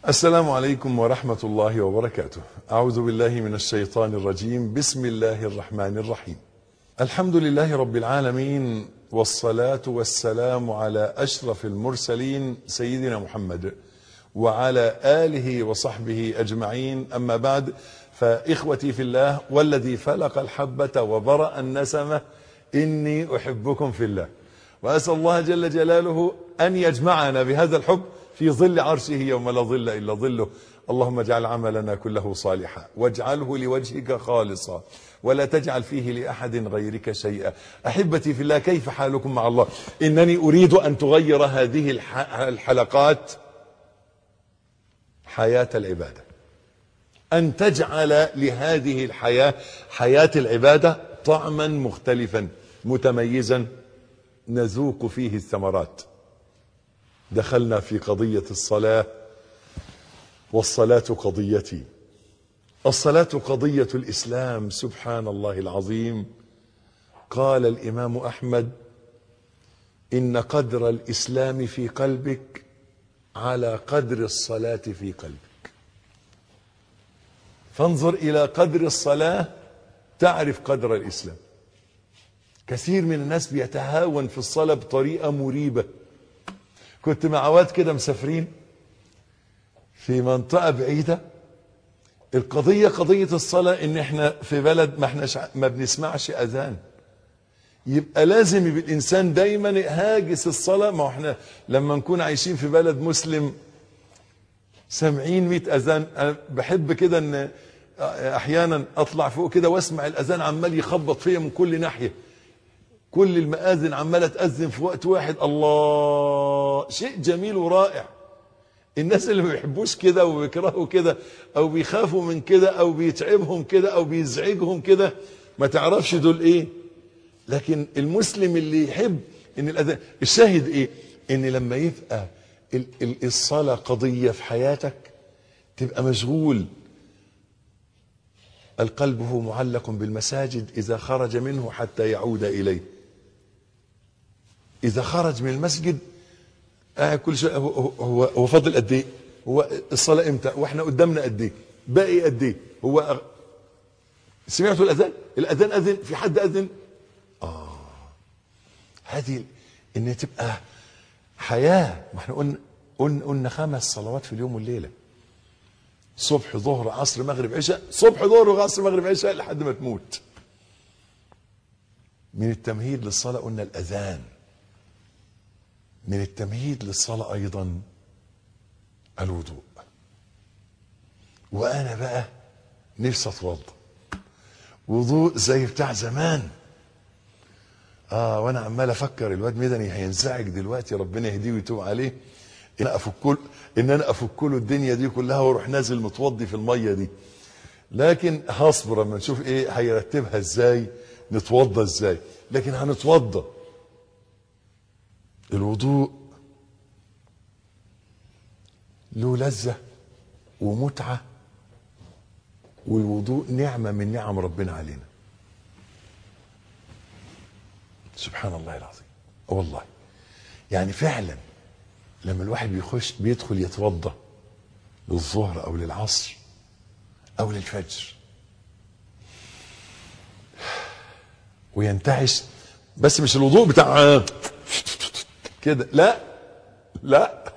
السلام عليكم ورحمة الله وبركاته أعوذ بالله من الشيطان الرجيم بسم الله الرحمن الرحيم الحمد لله رب العالمين والصلاة والسلام على أشرف المرسلين سيدنا محمد وعلى آله وصحبه أجمعين أما بعد فإخوتي في الله والذي فلق الحبة وبرأ النسمة إني أحبكم في الله وأسأل الله جل جلاله أن يجمعنا بهذا الحب في ظل عرشه يوم لا ظل إلا ظله اللهم اجعل عملنا كله صالحا واجعله لوجهك خالصا ولا تجعل فيه لأحد غيرك شيئا أحبتي في الله كيف حالكم مع الله إنني أريد أن تغير هذه الحلقات حياة العبادة أن تجعل لهذه الحياة حياة العبادة طعما مختلفا متميزا نذوق فيه الثمرات دخلنا في قضية الصلاة والصلاة قضيتي الصلاة قضية الإسلام سبحان الله العظيم قال الإمام أحمد إن قدر الإسلام في قلبك على قدر الصلاة في قلبك فانظر إلى قدر الصلاة تعرف قدر الإسلام كثير من الناس بيتهاون في الصلاة بطريقة مريبة كنت مع واد كده مسافرين في منطقة بعيدة القضية قضية الصلاة ان احنا في بلد ما احناش ما بنسمعش اذان يبقى لازم يبقى الانسان دايما هاجس الصلاة ما احنا لما نكون عايشين في بلد مسلم سامعين 100 اذان انا بحب كده ان احيانا اطلع فوق كده واسمع الاذان عمال يخبط فيا من كل ناحيه كل المآذن عمالة تأذن في وقت واحد الله شيء جميل ورائع الناس اللي ما بيحبوش كده وبيكرهوا كده او بيخافوا من كده او بيتعبهم كده او بيزعجهم كده ما تعرفش دول ايه لكن المسلم اللي يحب ان الاذان الشاهد ايه ان لما يبقى ال ال الصلاة قضية في حياتك تبقى مشغول القلب هو معلق بالمساجد إذا خرج منه حتى يعود إليه إذا خرج من المسجد قاعد كل شيء هو, هو, هو فاضل قد إيه هو الصلاة إمتى وإحنا قدامنا قد إيه باقي قد إيه هو سمعتوا الأذان الأذان أذن في حد أذن آه هذه إن تبقى حياة ما احنا قلنا قلنا, قلنا خمس صلوات في اليوم والليلة صبح ظهر عصر مغرب عشاء صبح ظهر عصر مغرب عشاء لحد ما تموت من التمهيد للصلاة قلنا الأذان من التمهيد للصلاة أيضا الوضوء وأنا بقى نفسي أتوضى وضوء زي بتاع زمان اه وانا عمال افكر الواد مدني هينزعج دلوقتي ربنا يهديه ويتوب عليه ان انا افك ان انا افك له الدنيا دي كلها واروح نازل متوضي في الميه دي لكن هصبر اما نشوف ايه هيرتبها ازاي نتوضى ازاي لكن هنتوضى الوضوء له لذة ومتعة والوضوء نعمة من نعم ربنا علينا سبحان الله العظيم والله يعني فعلا لما الواحد بيخش بيدخل يتوضا للظهر او للعصر او للفجر وينتعش بس مش الوضوء بتاع كده لا لا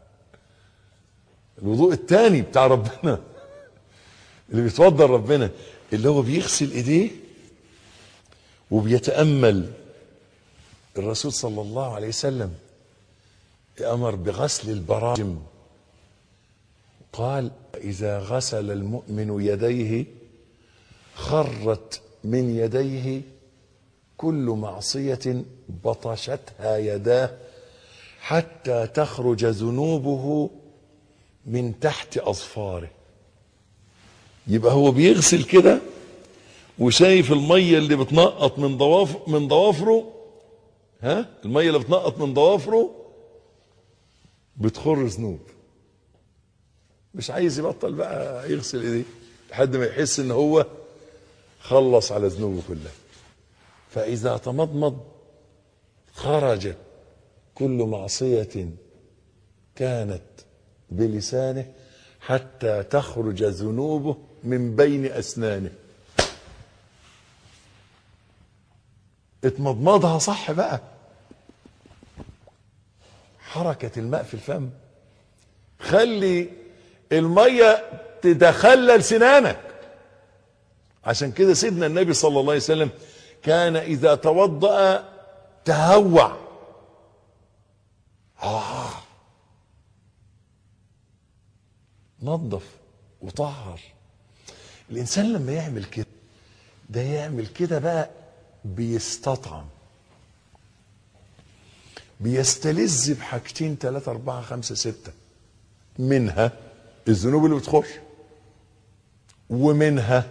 الوضوء الثاني بتاع ربنا اللي بيتوضا ربنا اللي هو بيغسل ايديه وبيتامل الرسول صلى الله عليه وسلم امر بغسل البراجم قال اذا غسل المؤمن يديه خرت من يديه كل معصيه بطشتها يداه حتى تخرج ذنوبه من تحت اظفاره يبقى هو بيغسل كده وشايف الميه اللي بتنقط من ضواف من ضوافره ها الميه اللي بتنقط من ضوافره بتخر ذنوب مش عايز يبطل بقى يغسل ايديه لحد ما يحس ان هو خلص على ذنوبه كلها فاذا تمضمض خرجت كل معصيه كانت بلسانه حتى تخرج ذنوبه من بين أسنانه اتمضمضها صح بقى حركة الماء في الفم خلي المية تتخلل سنانك عشان كده سيدنا النبي صلى الله عليه وسلم كان إذا توضأ تهوع آه. نظف وطهر الإنسان لما يعمل كده ده يعمل كده بقى بيستطعم بيستلذ بحاجتين ثلاثة أربعة خمسة ستة منها الذنوب اللي بتخش ومنها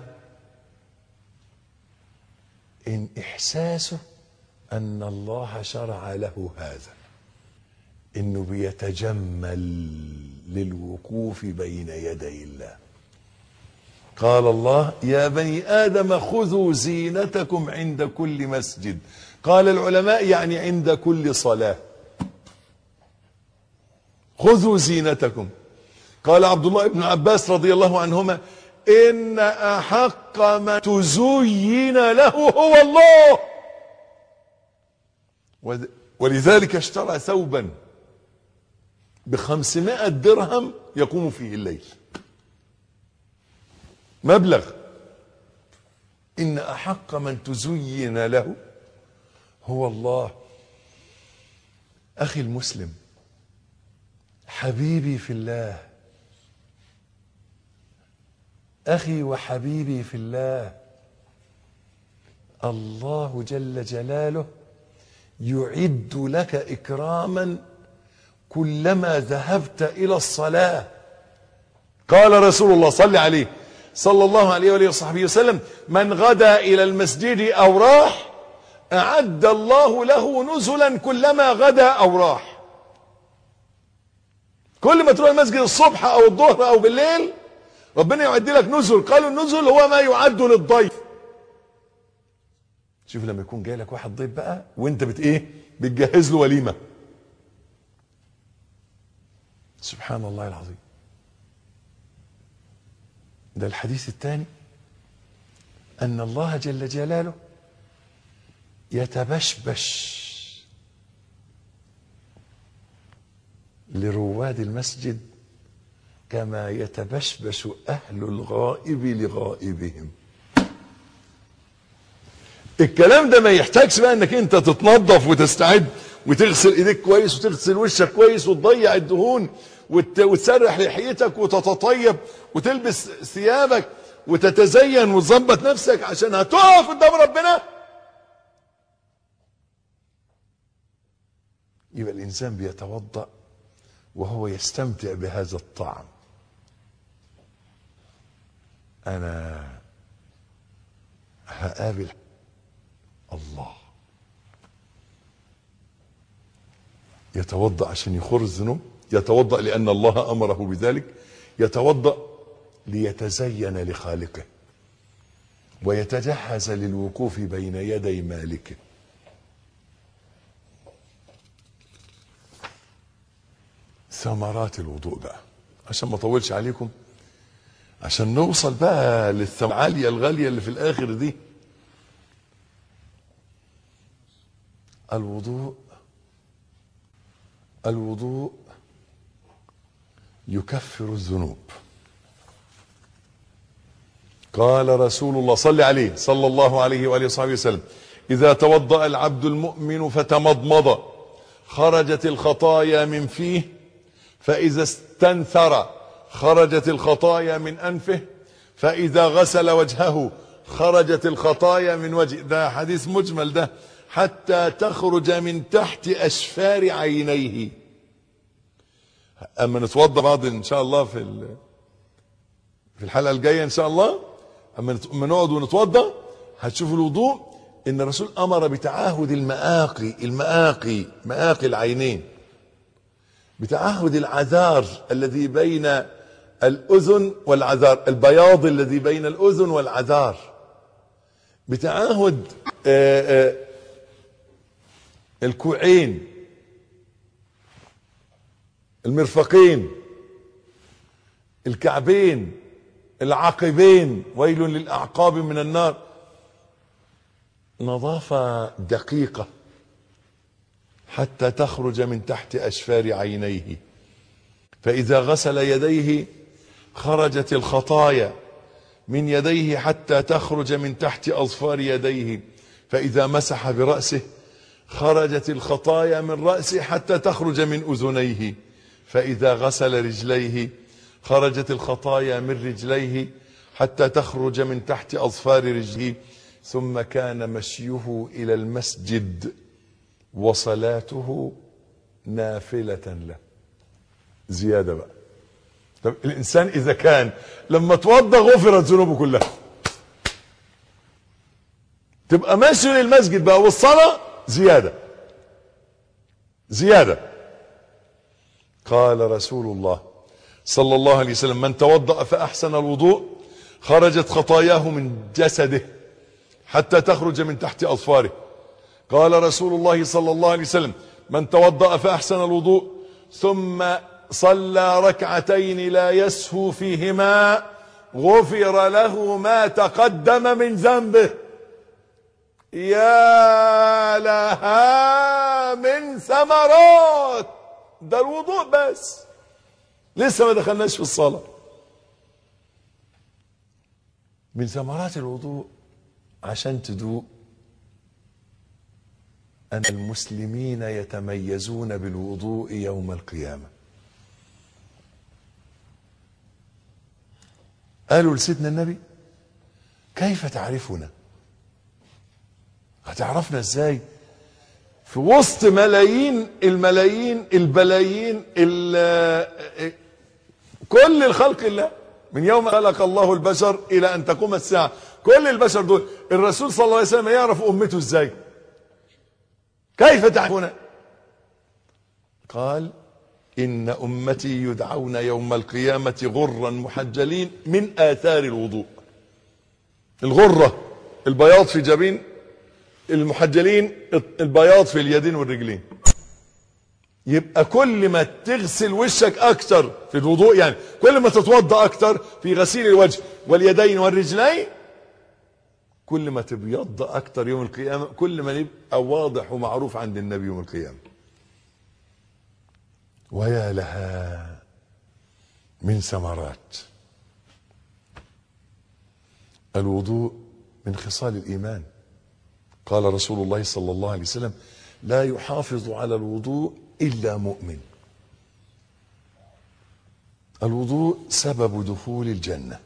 إن إحساسه أن الله شرع له هذا إنه بيتجمل للوقوف بين يدي الله قال الله يا بني آدم خذوا زينتكم عند كل مسجد قال العلماء يعني عند كل صلاة خذوا زينتكم قال عبد الله بن عباس رضي الله عنهما إن أحق ما تزين له هو الله ولذلك اشترى ثوبا بخمسمائة درهم يقوم فيه الليل مبلغ إن أحق من تزين له هو الله أخي المسلم حبيبي في الله أخي وحبيبي في الله الله جل جلاله يعد لك إكراما كلما ذهبت إلى الصلاة قال رسول الله صل عليه صلى الله عليه وآله وصحبه وسلم من غدا إلى المسجد أو راح أعد الله له نزلا كلما غدا أو راح كل ما تروح المسجد الصبح أو الظهر أو بالليل ربنا يعد لك نزل قالوا النزل هو ما يعد للضيف شوف لما يكون جاي لك واحد ضيف بقى وانت بت ايه بتجهز له وليمه سبحان الله العظيم ده الحديث الثاني ان الله جل جلاله يتبشبش لرواد المسجد كما يتبشبش اهل الغائب لغائبهم الكلام ده ما يحتاجش بقى انك انت تتنظف وتستعد وتغسل ايديك كويس وتغسل وشك كويس وتضيع الدهون وت... وتسرح لحيتك وتتطيب وتلبس ثيابك وتتزين وتظبط نفسك عشان هتقف قدام ربنا يبقى الانسان بيتوضا وهو يستمتع بهذا الطعم انا هقابل الله يتوضا عشان يخر الذنوب يتوضا لان الله امره بذلك يتوضا ليتزين لخالقه ويتجهز للوقوف بين يدي مالكه ثمرات الوضوء بقى عشان ما اطولش عليكم عشان نوصل بقى للثمرة العالية الغالية اللي في الآخر دي الوضوء الوضوء يكفر الذنوب قال رسول الله صلى عليه صلى الله عليه وآله وصحبه وسلم إذا توضأ العبد المؤمن فتمضمض خرجت الخطايا من فيه فإذا استنثر خرجت الخطايا من أنفه فإذا غسل وجهه خرجت الخطايا من وجهه ده حديث مجمل ده حتى تخرج من تحت أشفار عينيه أما نتوضى بعض إن شاء الله في في الحلقة الجاية إن شاء الله أما نقعد ونتوضى هتشوف الوضوء إن الرسول أمر بتعاهد المآقي المآقي مآقي العينين بتعهد العذار الذي بين الأذن والعذار البياض الذي بين الأذن والعذار بتعهد آآ آآ الكوعين المرفقين الكعبين العقبين ويل للأعقاب من النار نظافة دقيقة حتى تخرج من تحت أشفار عينيه فإذا غسل يديه خرجت الخطايا من يديه حتى تخرج من تحت أظفار يديه فإذا مسح برأسه خرجت الخطايا من رأسه حتى تخرج من أذنيه فإذا غسل رجليه خرجت الخطايا من رجليه حتى تخرج من تحت أظفار رجله ثم كان مشيه إلى المسجد وصلاته نافلة له زيادة بقى طب الإنسان إذا كان لما توضى غفرت ذنوبه كلها تبقى ماشي للمسجد بقى والصلاة زيادة زيادة قال رسول الله صلى الله عليه وسلم من توضأ فأحسن الوضوء خرجت خطاياه من جسده حتى تخرج من تحت أظفاره قال رسول الله صلى الله عليه وسلم من توضأ فأحسن الوضوء ثم صلى ركعتين لا يسهو فيهما غفر له ما تقدم من ذنبه يا لها من ثمرات ده الوضوء بس لسه ما دخلناش في الصلاة من ثمرات الوضوء عشان تدوق أن المسلمين يتميزون بالوضوء يوم القيامة قالوا لسيدنا النبي كيف تعرفنا هتعرفنا ازاي في وسط ملايين الملايين البلايين ال- كل الخلق الله من يوم خلق الله البشر الى ان تقوم الساعه كل البشر دول الرسول صلى الله عليه وسلم يعرف امته ازاي كيف تعرفون قال ان امتي يدعون يوم القيامه غرا محجلين من اثار الوضوء الغره البياض في جبين المحجلين البياض في اليدين والرجلين يبقى كل ما تغسل وشك اكتر في الوضوء يعني كل ما تتوضا اكتر في غسيل الوجه واليدين والرجلين كل ما تبيض اكتر يوم القيامه كل ما يبقى واضح ومعروف عند النبي يوم القيامه ويا لها من ثمرات الوضوء من خصال الايمان قال رسول الله صلى الله عليه وسلم لا يحافظ على الوضوء الا مؤمن الوضوء سبب دخول الجنه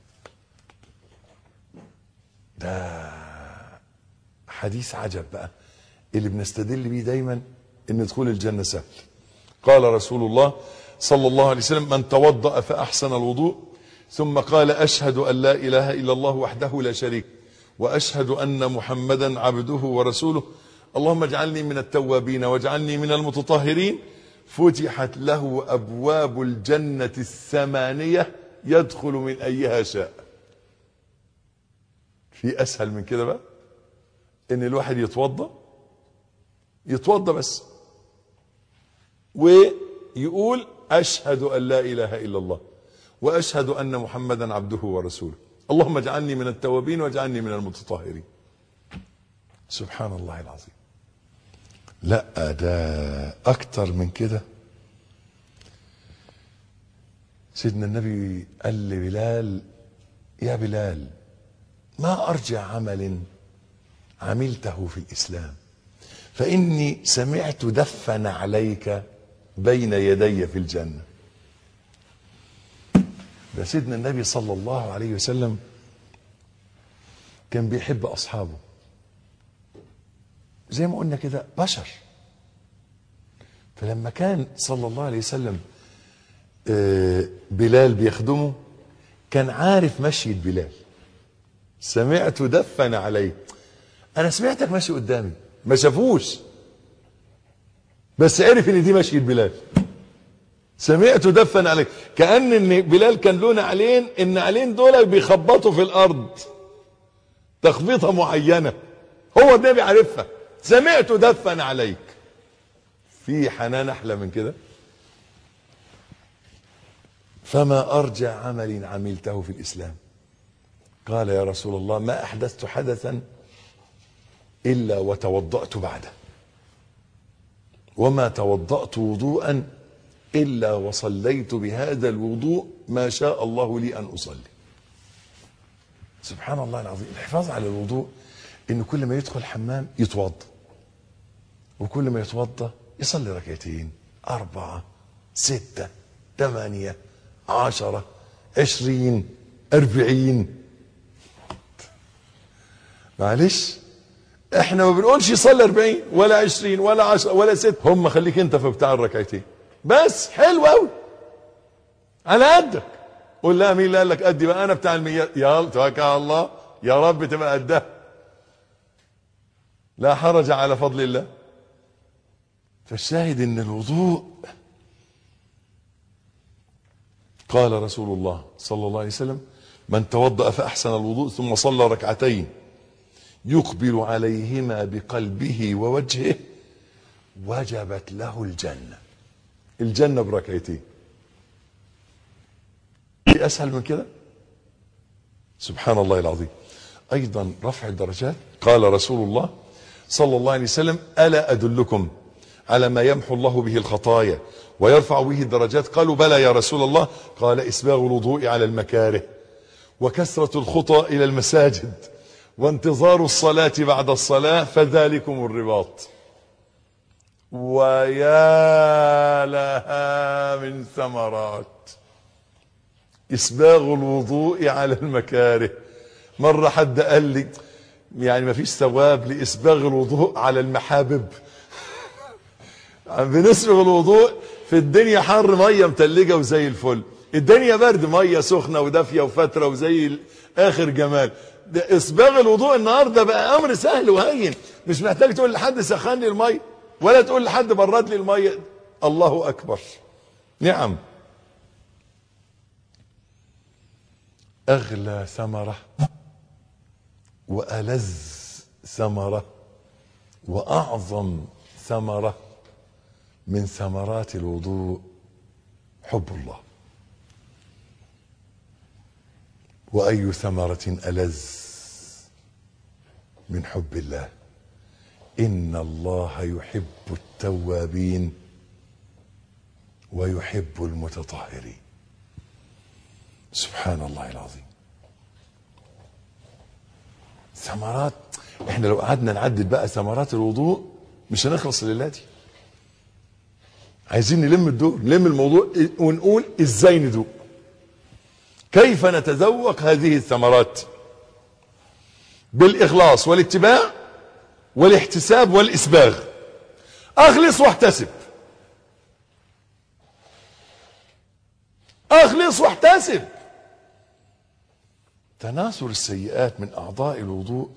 ده حديث عجب بقى اللي بنستدل بيه دايما ان دخول الجنه سهل قال رسول الله صلى الله عليه وسلم من توضأ فأحسن الوضوء ثم قال أشهد أن لا إله إلا الله وحده لا شريك وأشهد أن محمدا عبده ورسوله اللهم اجعلني من التوابين واجعلني من المتطهرين فتحت له أبواب الجنة الثمانية يدخل من أيها شاء في أسهل من كده بقى إن الواحد يتوضأ يتوضأ بس ويقول أشهد أن لا إله إلا الله وأشهد أن محمدا عبده ورسوله اللهم اجعلني من التوابين واجعلني من المتطهرين سبحان الله العظيم لا ده أكتر من كده سيدنا النبي قال لبلال يا بلال ما أرجع عمل عملته في الإسلام فإني سمعت دفن عليك بين يدي في الجنة ده سيدنا النبي صلى الله عليه وسلم كان بيحب أصحابه زي ما قلنا كده بشر فلما كان صلى الله عليه وسلم آه، بلال بيخدمه كان عارف مشية بلال سمعت دفن عليه انا سمعتك ماشي قدامي ما شافوش بس عرف ان دي مشية بلال سمعت دفن عليك كأن ان بلال كان له نعلين النعلين دول بيخبطوا في الارض تخبيطة معينة هو النبي عارفها سمعت دفن عليك في حنان احلى من كده فما أرجى عمل عملته في الإسلام قال يا رسول الله ما أحدثت حدثا إلا وتوضأت بعده وما توضأت وضوءا إلا وصليت بهذا الوضوء ما شاء الله لي أن أصلي سبحان الله العظيم الحفاظ على الوضوء إن كل ما يدخل الحمام يتوضأ وكل ما يتوضأ يصلي ركعتين أربعة ستة ثمانية عشرة عشرين أربعين معلش احنا ما بنقولش يصلي 40 ولا 20 ولا 10 ولا 6 هم خليك انت في بتاع الركعتين بس حلو قوي على قدك قول لها مين اللي قال لك قدي بقى انا بتاع الميات يلا توكل على الله يا رب تبقى قدها لا حرج على فضل الله فالشاهد ان الوضوء قال رسول الله صلى الله عليه وسلم من توضأ فأحسن الوضوء ثم صلى ركعتين يقبل عليهما بقلبه ووجهه وجبت له الجنة الجنة بركعتين في أسهل من كده سبحان الله العظيم أيضا رفع الدرجات قال رسول الله صلى الله عليه وسلم ألا أدلكم على ما يمحو الله به الخطايا ويرفع به الدرجات قالوا بلى يا رسول الله قال إسباغ الوضوء على المكاره وكثرة الخطى إلى المساجد وانتظار الصلاة بعد الصلاة فذلكم الرباط ويا لها من ثمرات إسباغ الوضوء على المكاره مرة حد قال لي يعني ما فيش ثواب لإسباغ الوضوء على المحابب بنسبغ الوضوء في الدنيا حر مية متلجة وزي الفل الدنيا برد مية سخنة ودافية وفترة وزي آخر جمال ده اسباغ الوضوء النهارده بقى امر سهل وهين مش محتاج تقول لحد سخن لي الميه ولا تقول لحد برد لي الميه الله اكبر نعم اغلى ثمره والذ ثمره واعظم ثمره من ثمرات الوضوء حب الله واي ثمره الذ من حب الله ان الله يحب التوابين ويحب المتطهرين سبحان الله العظيم ثمرات احنا لو قعدنا نعدل بقى ثمرات الوضوء مش هنخلص الليله دي عايزين نلم الدور نلم الموضوع ونقول ازاي ندوق كيف نتذوق هذه الثمرات بالاخلاص والاتباع والاحتساب والاسباغ اخلص واحتسب اخلص واحتسب تناثر السيئات من اعضاء الوضوء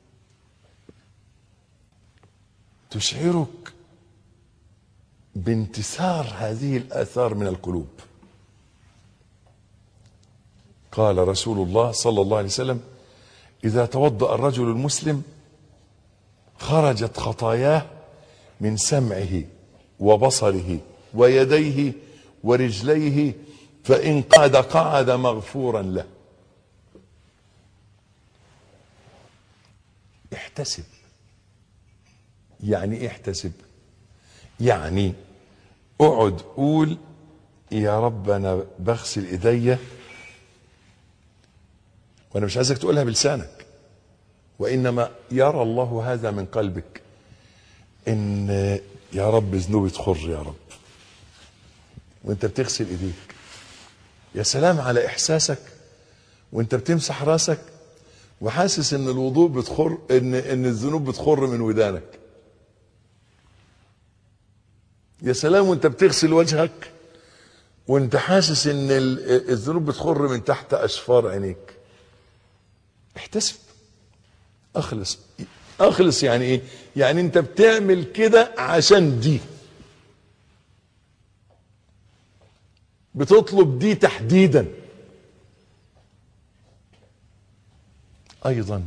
تشعرك بانتثار هذه الاثار من القلوب قال رسول الله صلى الله عليه وسلم اذا توضا الرجل المسلم خرجت خطاياه من سمعه وبصره ويديه ورجليه فان قعد قعد مغفورا له احتسب يعني ايه احتسب يعني اقعد قول يا رب انا بغسل ايديا وانا مش عايزك تقولها بلسانك وانما يرى الله هذا من قلبك ان يا رب ذنوبي تخر يا رب وانت بتغسل ايديك يا سلام على احساسك وانت بتمسح راسك وحاسس ان الوضوء بتخر ان ان الذنوب بتخر من ودانك يا سلام وانت بتغسل وجهك وانت حاسس ان ال- الذنوب بتخر من تحت اشفار عينيك احتسب اخلص اخلص يعني ايه يعني انت بتعمل كده عشان دي بتطلب دي تحديدا ايضا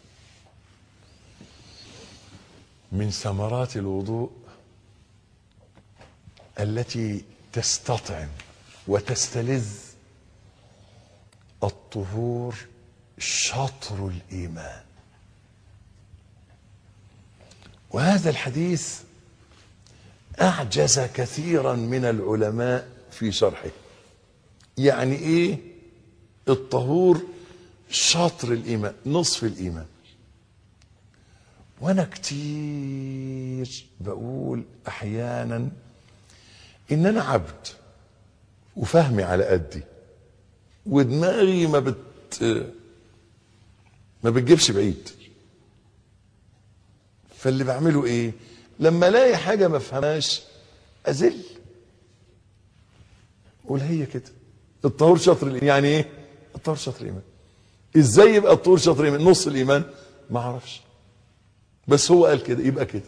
من ثمرات الوضوء التي تستطعم وتستلذ الطهور شطر الايمان وهذا الحديث اعجز كثيرا من العلماء في شرحه يعني ايه الطهور شطر الايمان نصف الايمان وانا كتير بقول احيانا ان انا عبد وفهمي على قدي ودماغي ما بت ما بتجيبش بعيد فاللي بعمله ايه لما الاقي حاجه ما افهمهاش ازل قول هي كده الطهور شطر الايمان يعني ايه الطهور شطر الايمان ازاي يبقى الطهور شطر الايمان نص الايمان ما اعرفش بس هو قال كده يبقى كده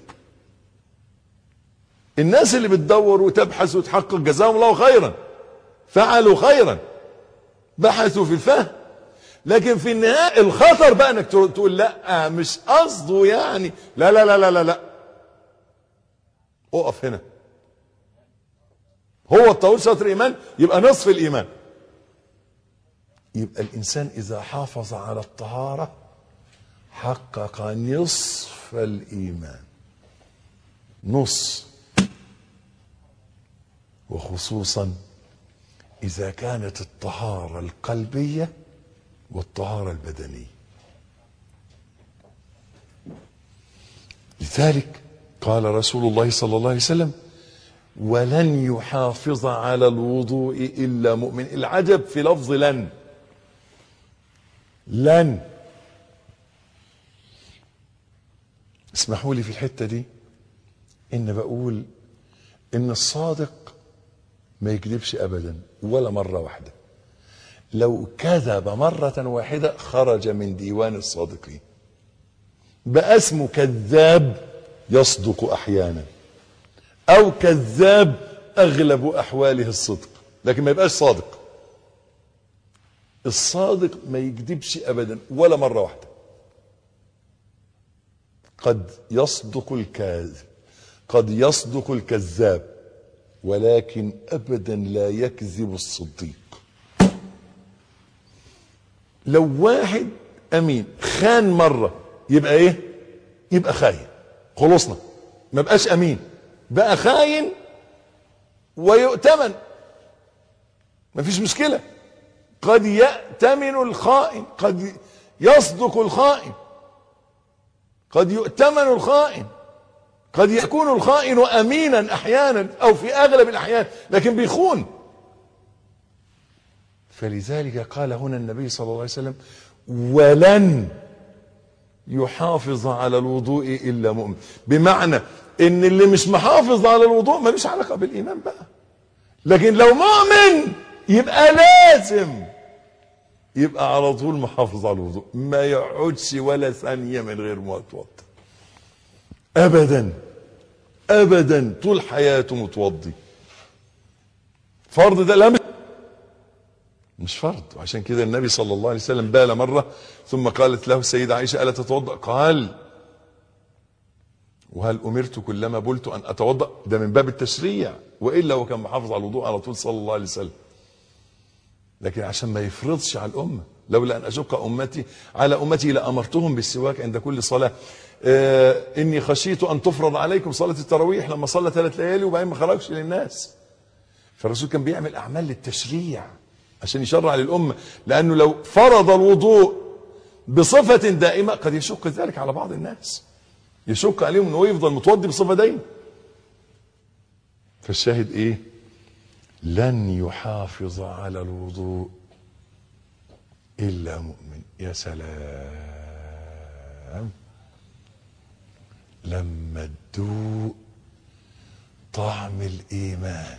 الناس اللي بتدور وتبحث وتحقق جزاهم الله خيرا فعلوا خيرا بحثوا في الفهم لكن في النهاية الخطر بقى انك تقول لا مش قصده يعني لا لا لا لا لا لا اقف هنا هو الطهور شطر ايمان يبقى نصف الايمان يبقى الانسان اذا حافظ على الطهاره حقق نصف الايمان نص وخصوصا اذا كانت الطهاره القلبيه والطهاره البدنيه لذلك قال رسول الله صلى الله عليه وسلم ولن يحافظ على الوضوء الا مؤمن العجب في لفظ لن لن اسمحوا لي في الحته دي ان بقول ان الصادق ما يكذبش ابدا ولا مره واحده لو كذب مره واحده خرج من ديوان الصادقين بقى اسمه كذاب يصدق احيانا او كذاب اغلب احواله الصدق لكن ما يبقاش صادق الصادق ما يكذبش ابدا ولا مره واحده قد يصدق الكاذب قد يصدق الكذاب ولكن ابدا لا يكذب الصديق لو واحد امين خان مره يبقى ايه يبقى خاين خلصنا ما بقاش امين بقى خاين ويؤتمن مفيش مشكله قد يأتمن الخائن قد يصدق الخائن قد يؤتمن الخائن قد يكون الخائن امينا احيانا او في اغلب الاحيان لكن بيخون فلذلك قال هنا النبي صلى الله عليه وسلم ولن يحافظ على الوضوء الا مؤمن بمعنى ان اللي مش محافظ على الوضوء ملوش علاقه بالايمان بقى لكن لو مؤمن يبقى لازم يبقى على طول محافظ على الوضوء ما يقعدش ولا ثانيه من غير ما يتوضا ابدا ابدا طول حياته متوضي فرض ده لا مش مش فرض وعشان كده النبي صلى الله عليه وسلم بال مرة ثم قالت له السيدة عائشة ألا تتوضأ قال وهل أمرت كلما بلت أن أتوضأ ده من باب التشريع وإلا هو كان محافظ على الوضوء على طول صلى الله عليه وسلم لكن عشان ما يفرضش على الأمة لولا أن أشق أمتي على أمتي لأمرتهم بالسواك عند كل صلاة آه إني خشيت أن تفرض عليكم صلاة التراويح لما صلى ثلاث ليالي وبعدين ما خرجش للناس فالرسول كان بيعمل أعمال للتشريع عشان يشرع للأمة لأنه لو فرض الوضوء بصفة دائمة قد يشق ذلك على بعض الناس يشق عليهم أنه يفضل متوضي بصفة دائمة فالشاهد إيه لن يحافظ على الوضوء إلا مؤمن يا سلام لما تدوق طعم الإيمان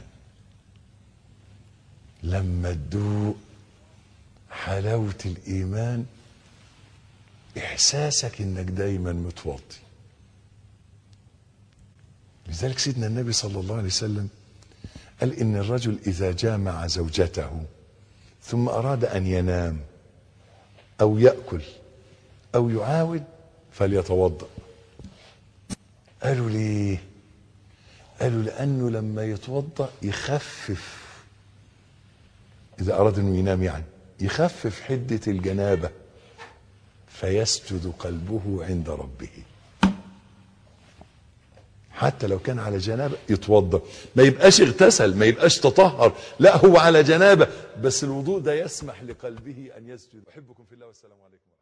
لما تدوق حلاوة الإيمان إحساسك إنك دايما متوضي لذلك سيدنا النبي صلى الله عليه وسلم قال إن الرجل إذا جامع زوجته ثم أراد أن ينام أو يأكل أو يعاود فليتوضأ قالوا ليه قالوا لأنه لما يتوضأ يخفف إذا أراد أنه ينام يعني يخفف حدة الجنابة فيسجد قلبه عند ربه حتى لو كان على جنابة يتوضا ما يبقاش اغتسل ما يبقاش تطهر لا هو على جنابة بس الوضوء ده يسمح لقلبه أن يسجد أحبكم في الله والسلام عليكم